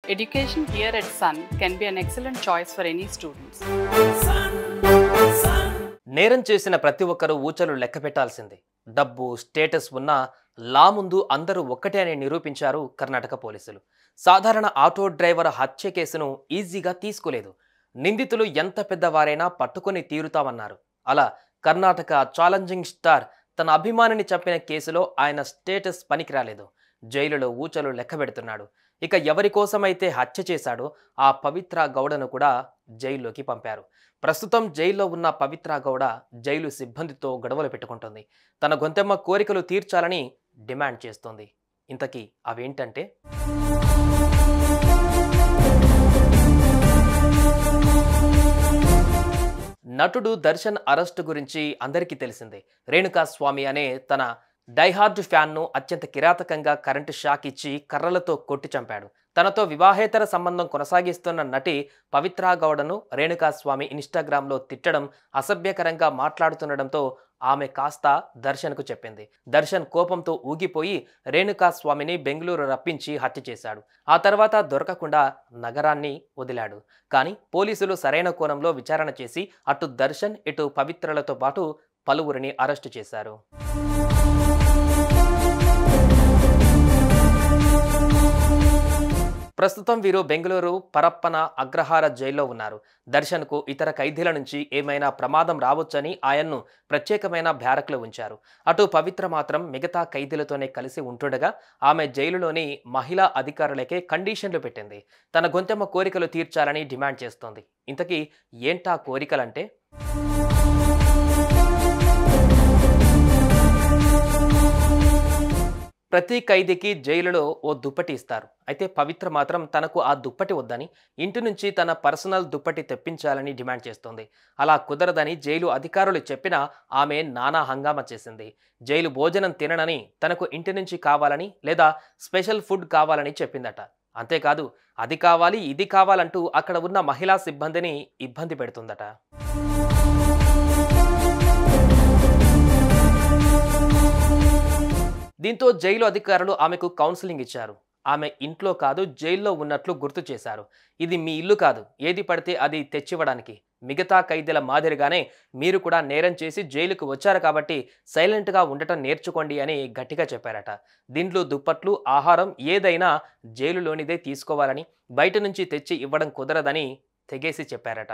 Education here at Sun can be an excellent choice for any students. నేరం చేసిన ప్రతి ఒక్కరూ ఊచలు లెక్క పెట్టాల్సిందే డబ్బు స్టేటస్ ఉన్నా లా ముందు అందరూ ఒక్కటే అని నిరూపించారు కర్ణాటక పోలీసులు సాధారణ ఆటో డ్రైవర్ హత్య కేసును ఈజీగా తీసుకోలేదు నిందితులు ఎంత పెద్దవారైనా పట్టుకొని తీరుతామన్నారు అలా కర్ణాటక ఛాలెంజింగ్ స్టార్ తన అభిమానిని చంపిన కేసులో ఆయన స్టేటస్ పనికిరాలేదు జైలులో ఊచలు లెక్క పెడుతున్నాడు ఇక ఎవరి కోసమైతే హత్య చేశాడో ఆ పవిత్ర గౌడను కూడా జైల్లోకి పంపారు ప్రస్తుతం జైల్లో ఉన్న పవిత్ర గౌడ జైలు సిబ్బందితో గొడవలు పెట్టుకుంటుంది తన గొంతెమ్మ కోరికలు తీర్చాలని డిమాండ్ చేస్తోంది ఇంతకీ అవేంటంటే నటుడు దర్శన్ అరెస్టు గురించి అందరికీ తెలిసిందే రేణుకా స్వామి అనే తన డైహార్డ్ ఫ్యాన్ను అత్యంత కిరాతకంగా కరెంటు షాక్ ఇచ్చి కర్రలతో కొట్టి చంపాడు తనతో వివాహేతర సంబంధం కొనసాగిస్తున్న నటి పవిత్రా గౌడను రేణుకా స్వామి ఇన్స్టాగ్రామ్లో తిట్టడం అసభ్యకరంగా మాట్లాడుతుండడంతో ఆమె కాస్త దర్శన్కు చెప్పింది దర్శన్ కోపంతో ఊగిపోయి రేణుకా స్వామిని బెంగళూరు రప్పించి హత్య చేశాడు ఆ తర్వాత దొరకకుండా నగరాన్ని వదిలాడు కానీ పోలీసులు సరైన కోణంలో విచారణ చేసి అటు దర్శన్ ఇటు పవిత్రలతో పాటు పలువురిని అరెస్టు చేశారు ప్రస్తుతం వీరు బెంగళూరు పరప్పన అగ్రహార జైల్లో ఉన్నారు దర్శన్కు ఇతర ఖైదీల నుంచి ఏమైనా ప్రమాదం రావచ్చని ఆయన్ను ప్రత్యేకమైన బ్యారక్లో ఉంచారు అటు పవిత్ర మాత్రం మిగతా ఖైదీలతోనే కలిసి ఉంటుండగా ఆమె జైలులోని మహిళా అధికారులకే కండిషన్లు పెట్టింది తన గొంతెమ్మ కోరికలు తీర్చాలని డిమాండ్ చేస్తోంది ఇంతకీ ఏంటా కోరికలంటే ప్రతి ఖైదీకి జైలులో ఓ దుప్పటి ఇస్తారు అయితే పవిత్ర మాత్రం తనకు ఆ దుప్పటి వద్దని ఇంటి నుంచి తన పర్సనల్ దుప్పటి తెప్పించాలని డిమాండ్ చేస్తోంది అలా కుదరదని జైలు అధికారులు చెప్పినా ఆమె నానా హంగామా చేసింది జైలు భోజనం తిననని తనకు ఇంటి నుంచి కావాలని లేదా స్పెషల్ ఫుడ్ కావాలని చెప్పిందట అంతేకాదు అది కావాలి ఇది కావాలంటూ అక్కడ ఉన్న మహిళా సిబ్బందిని ఇబ్బంది పెడుతుందట దీంతో జైలు అధికారులు ఆమెకు కౌన్సిలింగ్ ఇచ్చారు ఆమె ఇంట్లో కాదు జైల్లో ఉన్నట్లు గుర్తు చేశారు ఇది మీ ఇల్లు కాదు ఏది పడితే అది తెచ్చివ్వడానికి మిగతా ఖైదీల మాదిరిగానే మీరు కూడా నేరం చేసి జైలుకు వచ్చారు కాబట్టి సైలెంట్గా ఉండటం నేర్చుకోండి అని గట్టిగా చెప్పారట దీంట్లో దుప్పట్లు ఆహారం ఏదైనా జైలులోనిదే తీసుకోవాలని బయట నుంచి తెచ్చి ఇవ్వడం కుదరదని తెగేసి చెప్పారట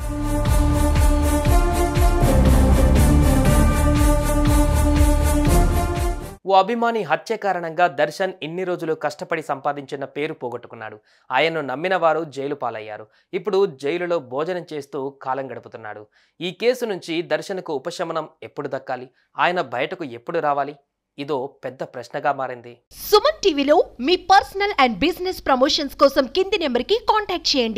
ఓ అభిమాని హత్య కారణంగా దర్శన్ ఇన్ని రోజులు కష్టపడి సంపాదించిన పేరు పోగొట్టుకున్నాడు ఆయన్ను నమ్మిన వారు జైలు పాలయ్యారు ఇప్పుడు జైలులో భోజనం చేస్తూ కాలం గడుపుతున్నాడు ఈ కేసు నుంచి దర్శన్కు ఉపశమనం ఎప్పుడు దక్కాలి ఆయన బయటకు ఎప్పుడు రావాలి ఇదో పెద్ద ప్రశ్నగా మారింది సుమన్ టీవీలో మీ పర్సనల్ అండ్ బిజినెస్ ప్రమోషన్స్ కోసం కింది నెంబర్కి కాంటాక్ట్ చేయండి